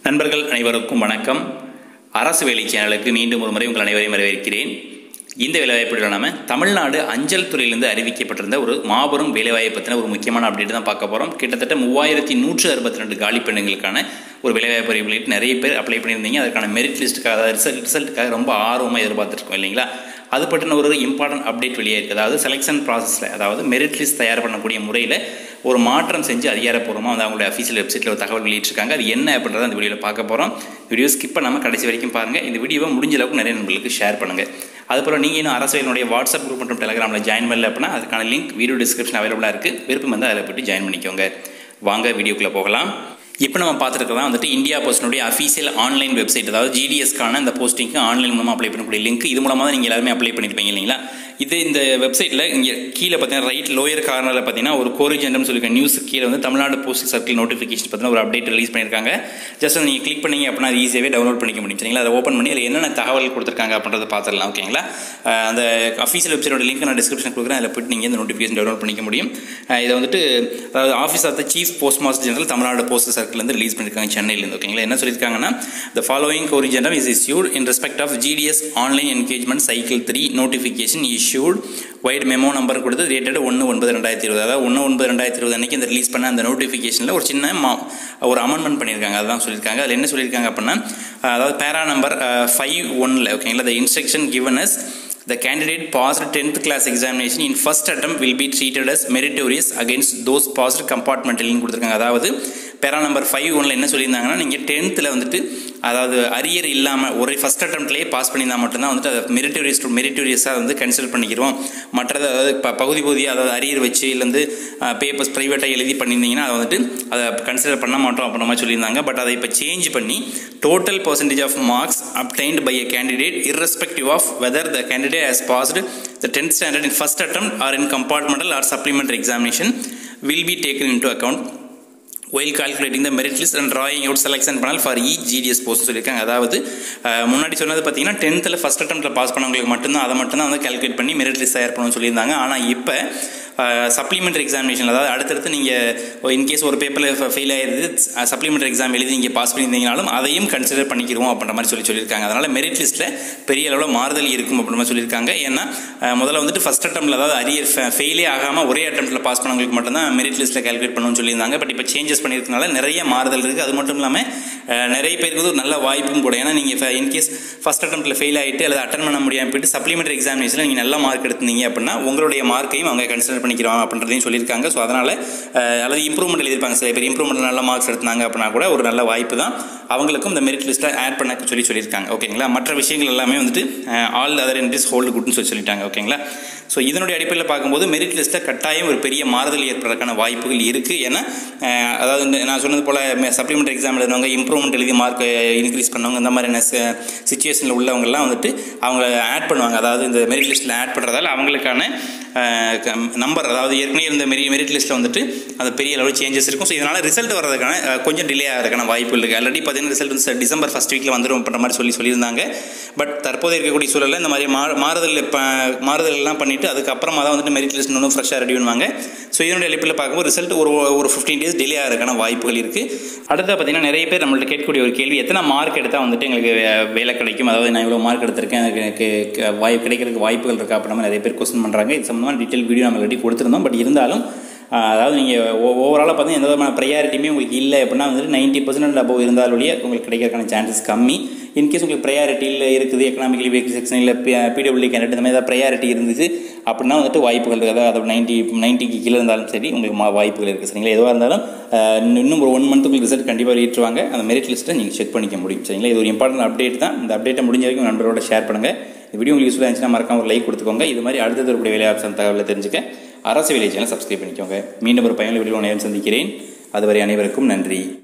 நண்பர்கள் அனைவருக்கும் வணக்கம் அரசு வேலை சேனலுக்கு மீண்டும் ஒரு முறை உங்கள் அனைவரையும் வரவேற்கிறேன் இந்த வேலைவாய்ப்பு நம்ம தமிழ்நாடு அஞ்சல் துறையிலிருந்து அறிவிக்கப்பட்டிருந்த ஒரு மாபெரும் வேலைவாய்ப்பு பற்றின ஒரு முக்கியமான அப்டேட் தான் பார்க்க போகிறோம் கிட்டத்தட்ட மூவாயிரத்தி நூற்று அறுபத்தி ரெண்டு காலி பெண்களுக்கான ஒரு வேலைவாய்ப்பு அறிவிப்பு நிறைய பேர் அப்ளை பண்ணியிருந்தீங்க அதற்கான மெரிட் லிஸ்ட்டுக்காக அதாவது ரிசல்ட் ரிசல்ட்டுக்காக ரொம்ப ஆர்வமாக எதிர்பார்த்துருக்கோம் இல்லைங்களா அது பற்றின ஒரு இம்பார்ட்டன்ட் அப்டேட் வெளியே இருக்குது அதாவது செலெக்ஷன் ப்ராசஸில் அதாவது மெரிட் லிஸ்ட் தயார் பண்ணக்கூடிய முறையில் ஒரு மாற்றம் செஞ்சு அதிகாரப்பூர்வமாக வந்து அவங்களுடைய அஃபீஷியல் வெப்சைட்டில் ஒரு தகவல் வெளியிட்டிருக்காங்க அது என்ன அப்படின்றத அந்த வீடியோவில் பார்க்க போகிறோம் வீடியோ ஸ்கிப் பண்ணாமல் கடைசி வரைக்கும் பாருங்கள் இந்த வீடியோவை முடிஞ்ச அளவுக்கு நிறைய நண்பர்களுக்கு ஷேர் பண்ணுங்கள் அதுபோல் நீங்கள் இன்னும் அரசியலுடைய வாட்ஸ்அப் குரூப் மற்றும் டெலிகிராமில் ஜாயின் பண்ணல அப்படின்னா அதுக்கான லிங்க் வீடியோ டிஸ்கிரிப்ஷன் அவைலபிளாக இருக்குது விருப்பம் வந்து அதில் போய்ட்டு ஜாயின் பண்ணிக்கோங்க வாங்க வீடியோக்குள்ளே போகலாம் இப்போ நம்ம பார்த்துருக்கலாம் வந்துட்டு இந்தியா போஸ்டினுடைய அஃபீஷியல் ஆன்லைன் வெப்சைட் அதாவது ஜிடிஎஸ்க்கான இந்த போஸ்டிங்க்கு ஆன்லைன் மூலமாக அப்ளை பண்ணக்கூடிய லிங்க் இது மூலமாக தான் நீங்கள் எல்லாருமே அப்ளை பண்ணியிருப்பீங்க இல்லைங்களா இது இந்த வெப்சைட்டில் இங்கே கீழே பார்த்தீங்கன்னா ரைட் லோயர் கார்னரில் பார்த்தீங்கன்னா ஒரு கோரிஜெண்டம்னு சொல்லியிருக்க நியூஸ் கீழே வந்து தமிழ்நாடு போஸ்ட் சர்க்கிள் நோட்டிஃபிகேஷன் பார்த்தீங்கன்னா ஒரு அப்டேட் ரிலீஸ் பண்ணியிருக்காங்க ஜஸ்ட் நீங்கள் கிளிக் பண்ணீங்க அப்படின்னா அது ஈஸியாகவே டவுன்லோட் பண்ணிக்க முடியும் சரிங்களா அதை ஓப்பன் பண்ணி அதில் என்னென்ன தகவல் கொடுத்துருக்காங்க அப்படின்றத பார்த்துடலாம் ஓகேங்களா அஹ் அந்த அஃபீஷியல் வெப்சைட்டோட லிங்க் நான் டிஸ்கிரிப்ஷன் கொடுக்குறேன் அதில் போய்ட்டு நீங்கள் இந்த நோட்டிஃபிகேஷன் டவுன்லோட் பண்ணிக்க முடியும் அஹ் இதை வந்துட்டு அதாவது office of the chief post master general Tamil Nadu post சர்க்கிள்லேருந்து ரிலீஸ் பண்ணியிருக்காங்க சென்னையிலேருந்து ஓகேங்களா என்ன சொல்லியிருக்காங்கன்னா the following corrigendum is issued in respect of GDS online engagement cycle three notification issued vide memo number கொடுத்து டேட்டட் ஒன்று ஒன்பது ரெண்டாயிரத்தி இருபது அதாவது ஒன்று ஒன்பது ரெண்டாயிரத்தி இருபது அன்றைக்கி இந்த ரிலீஸ் பண்ண அந்த நோட்டிஃபிகேஷனில் ஒரு சின்ன மா ஒரு அமெண்ட்மெண்ட் பண்ணியிருக்காங்க அதுதான் சொல்லியிருக்காங்க அதில் என்ன சொல்லியிருக்காங்க அப்படின்னா அதாவது பேரா நம்பர் ஃபைவ் ஒன்னில் ஓகேங்களா the instruction given as The candidate passed 10th class examination in first attempt will be treated as meritorious against those passed compartmentally கொடுத்துருக்காங்க அதாவது பேரா நம்பர் ஃபைவ் ஒன்ல என்ன சொல்லியிருந்தாங்கன்னா நீங்கள் டென்த்தில் வந்துட்டு அதாவது அரியர் இல்லாமல் ஒரே ஃபஸ்ட் அட்டம்ப்ட்லேயே பாஸ் பண்ணியிருந்தால் மட்டும்தான் வந்துட்டு அதை மெரிட்டோரியஸ் மெரிட்டோரியஸாக வந்து கன்சிடர் பண்ணிக்கிறோம் மற்றது அதாவது இப்போ பகுதி பகுதியாக அதாவது அரியர் வச்சு இல்லை வந்து பேப்பர்ஸ் ப்ரைவேட்டாக எழுதி பண்ணியிருந்தீங்கன்னா அதை வந்துட்டு அதை கன்சிடர் பண்ண மாட்டோம் அப்படின்ற மாதிரி சொல்லியிருந்தாங்க பட் அதை இப்போ சேஞ்ச் பண்ணி total percentage of marks obtained by a candidate irrespective of whether the candidate has passed the 10th standard in first attempt or in compartmental or supplementary examination will be taken into account while calculating the merit list and drawing out selection panel for each GDS post சொல்லியிருக்காங்க அதாவது அஹ், முன்னாடி சொன்னது பார்த்தீங்கன்னா டென்த்தில் first அட்டம்ப்டில் pass பண்ணவங்களுக்கு மட்டும்தான் அதை மட்டும் தான் வந்து கால்குலேட் பண்ணி மெரிட் லிஸ்ட் தயார் பண்ணணும்னு சொல்லியிருந்தாங்க ஆனால் இப்போ சப்ளிமெண்டரி எக்ஸாமினேஷன் அதாவது அடுத்தடுத்து நீங்கள் இன்கேஸ் ஒரு பேப்பரில் ஃபெயில் ஆயிருது சப்ளிமெண்டரி எக்ஸாம் எழுதி நீங்கள் பாஸ் பண்ணியிருந்தீங்கனாலும் அதையும் கன்சிடர் பண்ணிக்கிறோம் அப்படின்ற மாதிரி சொல்லி சொல்லியிருக்காங்க அதனால் மெரிட் லிஸ்ட்டில் பெரிய அளவில் மாறுதல் இருக்கும் அப்படின்ற மாதிரி சொல்லியிருக்காங்க ஏன்னா அஹ், முதல்ல வந்துட்டு ஃபஸ்ட் அட்டம்ப்டில் அதாவது அரியர் ஃபெயிலே ஆகாமல் ஒரே அட்டம்ப்டில் பாஸ் பண்ணவங்களுக்கு மட்டும்தான் மெரிட் லிஸ்ட்டில் கால்குலேட் பண்ணணும்னு சொல்லியிருந்தாங்க பட் இப்போ சேஞ்சஸ் பண்ணியிருக்கனால நிறைய மாறுதல் இருக்குது அது மட்டும் இல்லாமல் அஹ், நிறைய பேருக்கு வந்து ஒரு நல்ல வாய்ப்பும் கூட ஏன்னா நீங்கள் இன்கேஸ் ஃபஸ்ட் அட்டம்ப்டில் ஃபெயில் ஆகிட்டு அல்லது அட்டன் பண்ண முடியாமல் போயிட்டு சப்ளிமெண்டரி எக்ஸாமினேஷனில் நீங்கள் நல்ல மார்க் எடுத்தீங்க அப்படின்னா உங்களுடைய மார்க்கையும் அவங்க கன்சிடர் பண்ணிக்கிறாங்க அப்படின்றதையும் சொல்லியிருக்காங்க ஸோ அதனால் அல்லது இம்ப்ரூவ்மெண்ட் எழுதியிருப்பாங்க சில பேர் இம்ப்ரூவ்மெண்ட் நல்ல மார்க்ஸ் எடுத்தாங்க அப்படின்னா கூட ஒரு நல்ல வாய்ப்பு தான் அவங்களுக்கும் இந்த மெரிட் லிஸ்ட்டில் ஆட் பண்ண சொல்லி சொல்லியிருக்காங்க ஓகேங்களா மற்ற விஷயங்கள் எல்லாமே வந்துட்டு ஆல் அதர் இன்ட்ரிஸ் ஹோல்டு குட்னு சொல்லி சொல்லிட்டாங்க ஓகேங்களா ஸோ இதனுடைய அடிப்படையில் பார்க்கும்போது மெரிட் லிஸ்ட்டில் கட்டாயம் ஒரு பெரிய மாறுதல் ஏற்படுறதுக்கான வாய்ப்புகள் இருக்குது ஏன்னா அஹ், அதாவது இந்த நான் சொன்னது போல் சப்ளிமெண்டரி எக்ஸாம் எழுதுனவங்க இம்ப்ரூவ்மெண்ட் எழுதி மார்க் இன்க்ரீஸ் பண்ணவங்க இந்த மாதிரியான சுச்சுவேஷனில் உள்ளவங்கெல்லாம் வந்துட்டு அவங்க ஆட் பண்ணுவாங்க அதாவது இந்த மெரிட் லிஸ்ட்டில் ஆட் பண்ணுறதால அவங்களுக்கான நம்பர் அதாவது ஏற்கனவே இருந்த மெரி மெரிட் லிஸ்ட்டில் வந்துட்டு அது பெரிய அளவு சேஞ்சஸ் இருக்கும் ஸோ இதனால் ரிசல்ட் வர்றதுக்கான அஹ், கொஞ்சம் டிலே ஆகிறதுக்கான வாய்ப்பு இருக்குது ஆல்ரெடி பார்த்தீங்கன்னா ரிசல்ட் வந்து டிசம்பர் ஃபஸ்ட் வீக்கில் வந்துடும் அப்படின்ற மாதிரி சொல்லி சொல்லியிருந்தாங்க பட் தற்போது இருக்கக்கூடிய சூழலில் இந்த மாதிரி மா மாறுதல் இப்போ மாறுதல்லாம் பண்ணிவிட்டு அதுக்கப்புறமா தான் வந்துட்டு மெரிட் லிஸ்ட் இன்னும் ஃப்ரெஷ்ஷாக ரெடி பண்ணுவாங்க ஸோ இதனுடைய அடிப்படையில் பார்க்கும்போது ரிசல்ட் ஒரு ஒரு ஃபிஃப்டீன் டேஸ் டிலே ஆகிறதுக்கான வாய்ப்புகள் இருக்குது அடுத்து பார்த்தீங்கன்னா நிறைய பேர் நம்மள்ட்ட கேட்கக்கூடிய ஒரு கேள்வி எத்தனை மார்க் எடுத்தால் வந்துட்டு எங்களுக்கு வே- வேலை கிடைக்கும் அதாவது நான் இவ்வளோ மார்க் எடுத்திருக்கேன் எனக்கு எனக்கு க- வாய்ப்பு கிடைக்கிறதுக்கு வாய்ப்புகள் இருக்கா அப்படின்ற மாதிரி நிறைய பேர் கொஸ்டின் பண்ணுறாங்க இது சம்மந்தமாக டீட்டெயில் வீடியோ நம்ம ஆல்ரெடி கொடுத்துருந்தோம் பட் இருந்தாலும் ஆஹ், அதாவது நீங்கள் ஓவராலாக பார்த்தீங்கன்னா எந்த விதமான ப்ரையாரிட்டியுமே உங்களுக்கு இல்லை அப்படின்னா வந்துட்டு நைன்ட்டி பர்சன்ட் அபோவ் இருந்தாலொழிய உங்களுக்கு கிடைக்கிறதுக்கான சான்சஸ் கம்மி இன்கேஸ் உங்களுக்கு ப்ரையாரிட்டியில் இருக்குது எக்கனாமிக்கலி வீக் செக்ஷன் இல்லை பிடபிள்யூ கேண்டிடேட் இந்த மாதிரி ஏதாவது ப்ரையாரிட்டி இருந்துச்சு அப்படின்னா வந்துட்டு வாய்ப்புகள் இருக்குது அதாவது நைன்ட்டி நைன்ட்டிக்கு கீழே இருந்தாலும் சரி உங்களுக்கு மா வாய்ப்புகள் இருக்குது சரிங்களா எதுவாக இருந்தாலும் ஆஹ், இன்னும் ஒரு ஒன் மந்த்துக்கு ரிசல்ட் கண்டிப்பாக வெளியிட்டுருவாங்க அந்த மெரிட் லிஸ்ட்டை நீங்கள் செக் பண்ணிக்க முடியும் சரிங்களா இது ஒரு இம்பார்ட்டன்ட் அப்டேட் தான் இந்த அப்டேட்டை முடிஞ்ச வரைக்கும் நண்பரோட ஷேர் பண்ணுங்கள் இந்த வீடியோ உங்களுக்கு யூஸ்ஃபுல்லாக இருந்துச்சுன்னா மறக்காம ஒரு லைக் கொடுத்துக்கோங்க இது மாதிரி அடுத்தது ஒரு வேலை ஆப்ஷன் தகவலை தெரிஞ்சுக்க அரசு வேலை சேனல் சப்ஸ்கிரைப் பண்ணிக்கோங்க மீண்டும் ஒரு பயனுள்ள வீடியோ நேரம் சந்திக்கிறேன் அதுவரை அனைவருக்கும் நன்றி